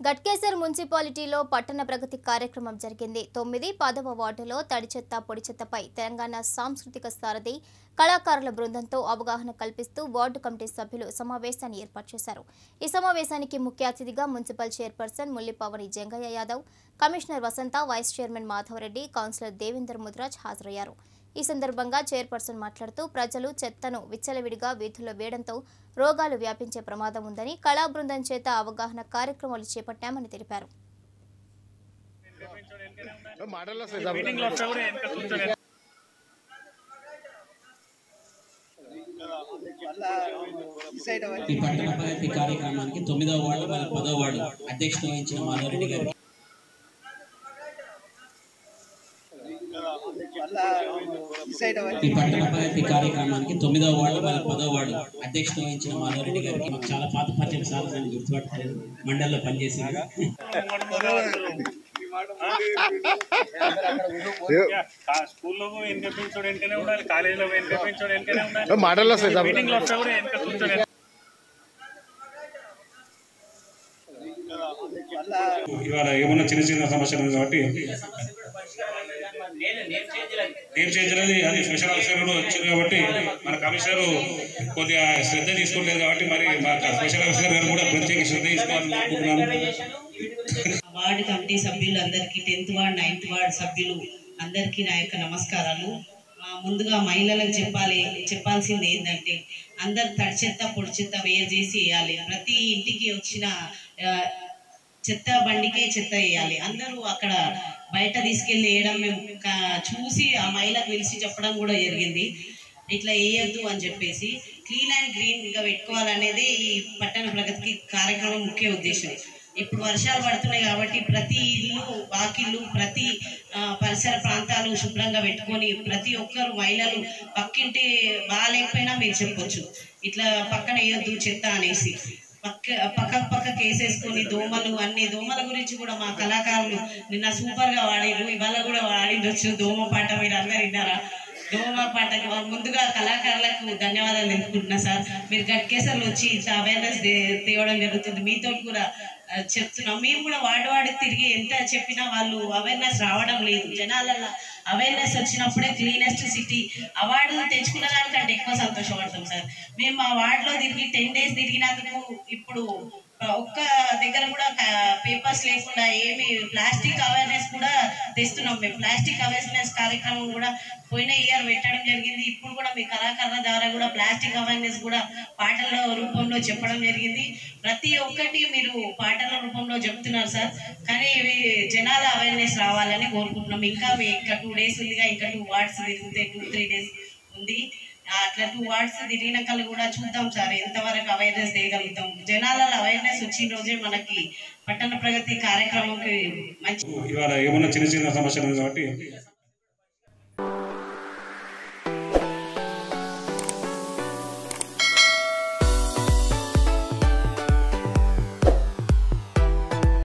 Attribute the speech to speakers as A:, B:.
A: గట్కేసర్ మున్సిపాలిటీలో పట్టణ ప్రగతి కార్యక్రమం జరిగింది తొమ్మిది పదవ వార్డులో తడి చెత్త పొడి చెత్తపై తెలంగాణ సాంస్కృతిక సారథి కళాకారుల బృందంతో అవగాహన కల్పిస్తూ వార్డు కమిటీ సభ్యులు సమావేశాన్ని ఏర్పాటు చేశారు ఈ సమావేశానికి ముఖ్య అతిథిగా municipal chairperson Mullipavani Jangaiah Yadav commissioner Vasantha vice chairman Madhavareddy councillor Devender Mudraj హాజరయ్యారు ఈ సందర్భంగా చైర్పర్సన్ మాట్లాడుతూ ప్రజలు చెత్తను విచ్చలవిడిగా వీధుల్లో వేయడంతో రోగాలు వ్యాపించే ప్రమాదం ఉందని కళా బృందం చేత అవగాహన కార్యక్రమాలు చేపట్టామని తెలిపారు
B: మాటల్లో వస్తాయి
C: మీటింగ్ లో వస్తే కూడా వెనక కూర్చొని
D: ఈ పట్టణ ప్రగతి కార్యక్రమానికి తొమ్మిదవ వార్డు మన పదవ వార్డు అధ్యక్షత వహించిన మాధవరెడ్డి గారు ఈ పట్టణ ప్రగతి కార్యక్రమానికి తొమ్మిదవ వార్డు మన పదవ వార్డు అధ్యక్షత వహించిన మాధవరెడ్డి గారికి మాకు చాలా పాత పరిచయం సార్ దాన్ని గుర్తుపట్టలేదు మండల్లో పనిచేసింది
C: స్కూల్లో వెనక పెంచోడు వెనకనే ఉండాలి కాలేజీలో వెనక పెంచోడు వెనకనే ఉండాలి
B: మాటల్లో వస్తాయి
C: మీటింగ్ లో వస్తే కూడా వెనక కూర్చొని
E: ఇవాళ ఏమన్నా చిన్న చిన్న సమస్యలు ఉంది కాబట్టి ఏం చేయలేదు అది స్పెషల్ ఆఫీసర్ కూడా వచ్చారు కాబట్టి మన కమిషనర్ కొద్దిగా శ్రద్ధ తీసుకోలేదు కాబట్టి మరి మా స్పెషల్ ఆఫీసర్ గారు కూడా ప్రత్యేక శ్రద్ధ తీసుకోవాలనుకుంటున్నాను
F: వార్డు కమిటీ సభ్యులు అందరికీ టెన్త్ వార్డ్ నైన్త్ వార్డ్ సభ్యులు అందరికీ నా యొక్క నమస్కారాలు ఆ, ముందుగా మహిళలకు చెప్పాలి చెప్పాల్సింది ఏంటంటే అందరు తడి చెత్త పొడి చెత్త వేరు చేసి వేయాలి ప్రతి ఇంటికి వచ్చిన ఆ, చెత్త బండికే చెత్త వేయాలి అందరూ అక్కడ బయట తీసుకెళ్లి వేయడం మేము కా- చూసి ఆ మహిళకు పిలిచి చెప్పడం కూడా జరిగింది ఇట్లా వేయొద్దు అని చెప్పేసి క్లీన్ అండ్ గ్రీన్ గా పెట్టుకోవాలనేది ఈ పట్టణ ప్రగతికి కార్యక్రమం ముఖ్య ఉద్దేశం ఇప్పుడు వర్షాలు పడుతున్నాయి కాబట్టి ప్రతి ఇల్లు వాకిళ్ళు ప్రతి ఆ, పరిసర ప్రాంతాలు శుభ్రంగా పెట్టుకొని ప్రతి ఒక్కరు మహిళలు పక్కింటి బాగాలేకపోయినా మీరు చెప్పొచ్చు ఇట్లా పక్కన వేయొద్దు చెత్త అనేసి పక్క పక్క పక్క కేసేసుకొని దోమలు అన్ని దోమల గురించి కూడా మా కళాకారులు నిన్న సూపర్ గా వాడిరు ఇవాళ కూడా వాడిండొచ్చు దోమ పాట మీరు అందరు విన్నారా దోమ పాటకి వా- ముందుగా కళాకారులకు ధన్యవాదాలు తెలుపుకుంటున్నా సార్ మీరు గట్కేసర్లు వచ్చి ఇట్లా అవేర్నెస్ తేవడం జరుగుతుంది మీతో కూడా ఆ, చెప్తున్నాం మేము కూడా వాడు వాడి తిరిగి ఎంత చెప్పినా వాళ్ళు అవేర్నెస్ రావడం లేదు జనాలలో అవేర్నెస్ వచ్చినప్పుడే క్లీనెస్ట్ సిటీ అవార్డు తెచ్చుకున్న దానికంటే ఎక్కువ సంతోషపడతాం సార్ మేము ఆ వార్డులో తిరిగి టెన్ డేస్ తిరిగినందుకు ఇప్పుడు ఆ, ఒక్క దగ్గర కూడా పేపర్స్ లేకుండా ఏమి ప్లాస్టిక్ అవేర్నెస్ కూడా తెస్తున్నాం మేము ప్లాస్టిక్ అవేర్నెస్ కార్యక్రమం కూడా పోయిన ఇయర్ పెట్టడం జరిగింది ఇప్పుడు కూడా మీ కళాకారుల ద్వారా కూడా ప్లాస్టిక్ అవేర్నెస్ కూడా పాటల రూపంలో చెప్పడం జరిగింది ప్రతి ఒక్కటి మీరు పాటల రూపంలో చెప్తున్నారు సార్ కానీ ఇవి జనాల అవేర్నెస్ రావాలని కోరుకుంటున్నాం ఇంకా మీ- ఇంకా టూ డేస్ ఉందిగా ఇంకా టూ వార్డ్స్ తిరిగితే టూ త్రీ డేస్ ఉంది ఆ, అట్లా టూ వార్డ్స్ తిరిగినాక కూడా చూద్దాం సార్ ఎంతవరకు అవేర్నెస్ చేయగలుగుతాం జనాలలో అవేర్నెస్ వచ్చిన రోజే మనకి పట్టణ ప్రగతి కార్యక్రమంకి మంచి
E: ఇవాళ ఏమన్నా చిన్న చిన్న సమస్యలు ఉంది కాబట్టి